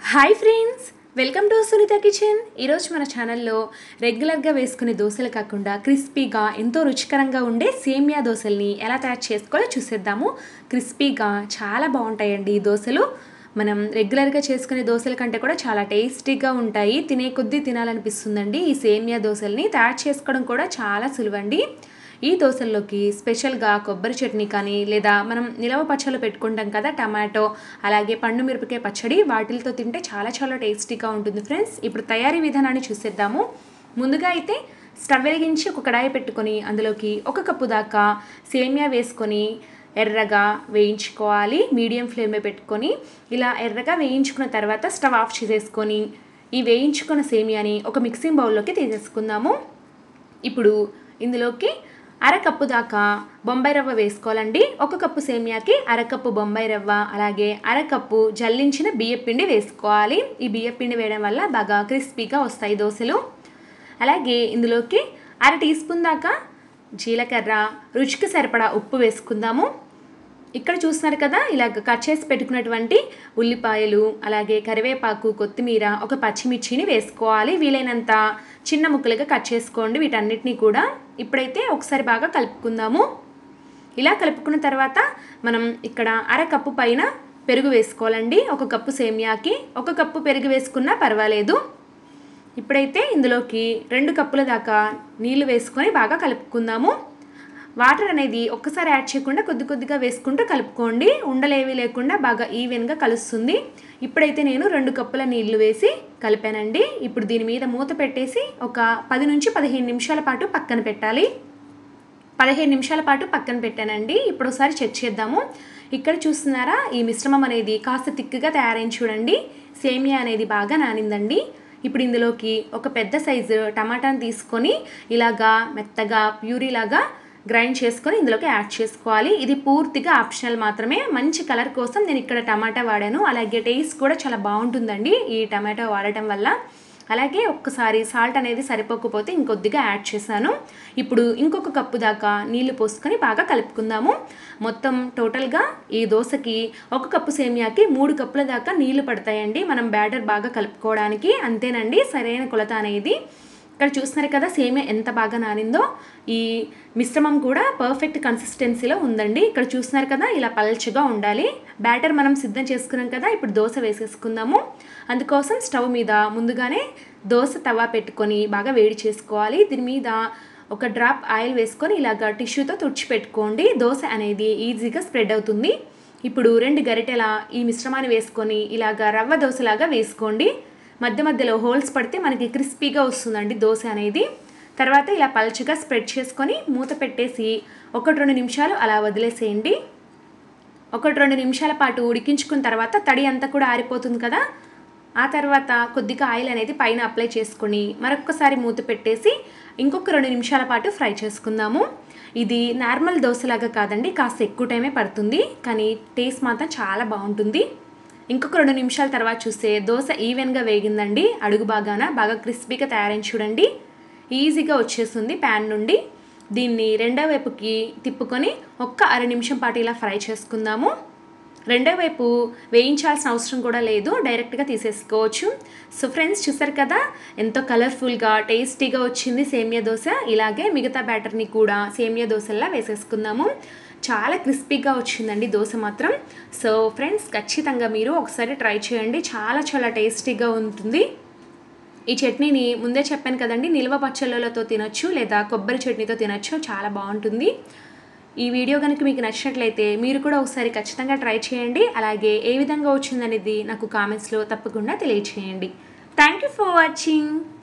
hi friends welcome to Sunitha kitchen ఈరోజు మన ఛానల్లో రెగ్యులర్గా వేసుకునే దోశలు కాకుండా క్రిస్పీగా ఎంతో రుచికరంగా ఉండే సేమియా దోశల్ని ఎలా తయారు చేసుకోవాలో చూసేద్దాము క్రిస్పీగా చాలా బాగుంటాయండి ఈ దోశలు మనం రెగ్యులర్గా చేసుకునే దోశల కంటే కూడా చాలా టేస్టీగా ఉంటాయి తినే కొద్దీ తినాలనిపిస్తుందండి ఈ సేమియా దోశల్ని తయారు చేసుకోవడం కూడా చాలా సులువండి ఈ దోశల్లోకి స్పెషల్గా కొబ్బరి చట్నీ కానీ లేదా మనం నిలవ పచ్చళ్ళు పెట్టుకుంటాం కదా టమాటో అలాగే పండు మిరపకాయ పచ్చడి వాటితో తింటే చాలా చాలా టేస్టీగా ఉంటుంది ఫ్రెండ్స్ ఇప్పుడు తయారీ విధానాన్ని చూసేద్దాము ముందుగా అయితే స్టవ్ వెలిగించి ఒక కడాయి పెట్టుకొని అందులోకి ఒక కప్పు దాకా సేమియా వేసుకొని ఎర్రగా వేయించుకోవాలి మీడియం ఫ్లేమ్లో పెట్టుకొని ఇలా ఎర్రగా వేయించుకున్న తర్వాత స్టవ్ ఆఫ్ చేసేసుకొని ఈ వేయించుకున్న సేమియాని ఒక మిక్సింగ్ బౌల్లోకి తీసేసుకుందాము ఇప్పుడు ఇందులోకి అరకప్పు దాకా బొంబాయి రవ్వ వేసుకోవాలండి ఒక కప్పు సేమియాకి అరకప్పు బొంబాయి రవ్వ అలాగే అరకప్పు జల్లించిన బియ్యపిండి వేసుకోవాలి ఈ బియ్యపిండి వేయడం వల్ల బాగా క్రిస్పీగా వస్తాయి దోశలు అలాగే ఇందులోకి అర టీ స్పూన్ దాకా జీలకర్ర రుచికి సరిపడా ఉప్పు వేసుకుందాము ఇక్కడ చూస్తున్నారు కదా ఇలాగ కట్ చేసి పెట్టుకున్నటువంటి ఉల్లిపాయలు అలాగే కరివేపాకు కొత్తిమీర ఒక పచ్చిమిర్చిని వేసుకోవాలి వీలైనంత చిన్న ముక్కలుగా కట్ చేసుకోండి వీటన్నిటినీ కూడా ఇప్పుడైతే ఒకసారి బాగా కలుపుకుందాము ఇలా కలుపుకున్న తర్వాత మనం ఇక్కడ అర కప్పు పైన పెరుగు వేసుకోవాలండి ఒక కప్పు సేమియాకి ఒక కప్పు పెరుగు వేసుకున్నా పర్వాలేదు ఇప్పుడైతే ఇందులోకి రెండు కప్పుల దాకా నీళ్లు వేసుకొని బాగా కలుపుకుందాము వాటర్ అనేది ఒక్కసారి యాడ్ చేయకుండా కొద్ది కొద్దిగా వేసుకుంటూ కలుపుకోండి ఉండలేవి లేకుండా బాగా ఈవెన్గా కలుస్తుంది ఇప్పుడైతే నేను రెండు కప్పుల నీళ్లు వేసి కలిపానండి ఇప్పుడు దీని మీద మూత పెట్టేసి ఒక పది నుంచి పదిహేను నిమిషాల పాటు పక్కన పెట్టాలి పదిహేను నిమిషాల పాటు పక్కన పెట్టానండి ఇప్పుడు ఒకసారి చెక్ చేద్దాము ఇక్కడ చూస్తున్నారా ఈ మిశ్రమం అనేది కాస్త తిక్కుగా తయారైంది చూడండి సేమియా అనేది బాగా నానిందండి ఇప్పుడు ఇందులోకి ఒక పెద్ద సైజు టమాటాని తీసుకొని ఇలాగా మెత్తగా ప్యూరీలాగా గ్రైండ్ చేసుకొని ఇందులోకి యాడ్ చేసుకోవాలి ఇది పూర్తిగా ఆప్షనల్ మాత్రమే మంచి కలర్ కోసం నేను ఇక్కడ టమాటా వాడాను అలాగే టేస్ట్ కూడా చాలా బాగుంటుందండి ఈ టమాటా వాడటం వల్ల అలాగే ఒక్కసారి సాల్ట్ అనేది సరిపోకపోతే ఇంకొద్దిగా యాడ్ చేశాను ఇప్పుడు ఇంకొక కప్పు దాకా నీళ్లు పోసుకొని బాగా కలుపుకుందాము మొత్తం టోటల్గా ఈ దోశకి ఒక కప్పు సేమియాకి మూడు కప్పుల దాకా నీళ్లు పడతాయండి మనం బ్యాటర్ బాగా కలుపుకోవడానికి అంతేనండి సరైన కొలత అనేది ఇక్కడ చూస్తున్నారు కదా సేమియా ఎంత బాగా నానిందో ఈ మిశ్రమం కూడా పర్ఫెక్ట్ కన్సిస్టెన్సీలో ఉందండి ఇక్కడ చూస్తున్నారు కదా ఇలా పల్చగా ఉండాలి బ్యాటర్ మనం సిద్ధం చేసుకున్నాం కదా ఇప్పుడు దోశ వేసేసుకుందాము అందుకోసం స్టవ్ మీద ముందుగానే దోశ తవా పెట్టుకొని బాగా వేడి చేసుకోవాలి దీని మీద ఒక డ్రాప్ ఆయిల్ వేసుకొని ఇలాగ టిష్యూతో తుడిచిపెట్టుకోండి దోశ అనేది ఈజీగా స్ప్రెడ్ అవుతుంది ఇప్పుడు రెండు గరిటెల ఈ మిశ్రమాన్ని వేసుకొని ఇలాగ రవ్వ దోశలాగా వేసుకోండి మధ్య మధ్యలో హోల్స్ పడితే మనకి క్రిస్పీగా వస్తుందండి దోశ అనేది తర్వాత ఇలా పల్చగా స్ప్రెడ్ చేసుకొని మూత పెట్టేసి ఒకటి రెండు నిమిషాలు అలా వదిలేసేయండి ఒకటి రెండు నిమిషాల పాటు ఉడికించుకున్న తర్వాత తడి అంతా కూడా ఆరిపోతుంది కదా ఆ తర్వాత కొద్దిగా ఆయిల్ అనేది పైన అప్లై చేసుకొని మరొకసారి మూత పెట్టేసి ఇంకొక రెండు నిమిషాల పాటు ఫ్రై చేసుకుందాము ఇది నార్మల్ దోశలాగా కాదండి కాస్త ఎక్కువ టైమే పడుతుంది కానీ టేస్ట్ మాత్రం చాలా బాగుంటుంది ఇంకొక రెండు నిమిషాల తర్వాత చూస్తే దోశ ఈవెన్గా వేగిందండి అడుగు బాగాన బాగా క్రిస్పీగా తయారైంది చూడండి ఈజీగా వచ్చేస్తుంది ప్యాన్ నుండి దీన్ని రెండో వైపుకి తిప్పుకొని ఒక్క అర నిమిషం పాటు ఇలా ఫ్రై చేసుకుందాము రెండో వైపు వేయించాల్సిన అవసరం కూడా లేదు డైరెక్ట్గా తీసేసుకోవచ్చు సో ఫ్రెండ్స్ చూసారు కదా ఎంతో కలర్ఫుల్గా టేస్టీగా వచ్చింది సేమియా దోశ ఇలాగే మిగతా బ్యాటర్ని కూడా సేమియా దోశల్లా వేసేసుకుందాము చాలా క్రిస్పీగా వచ్చిందండి దోశ మాత్రం సో ఫ్రెండ్స్ ఖచ్చితంగా మీరు ఒకసారి ట్రై చేయండి చాలా చాలా టేస్టీగా ఉంటుంది ఈ చట్నీని ముందే చెప్పాను కదండి నిల్వ పచ్చళ్ళతో తినొచ్చు లేదా కొబ్బరి చట్నీతో తినొచ్చు చాలా బాగుంటుంది ఈ వీడియో కనుక మీకు నచ్చినట్లయితే మీరు కూడా ఒకసారి ఖచ్చితంగా ట్రై చేయండి అలాగే ఏ విధంగా వచ్చిందనేది నాకు కామెంట్స్లో తప్పకుండా తెలియచేయండి థ్యాంక్ యూ ఫర్ వాచింగ్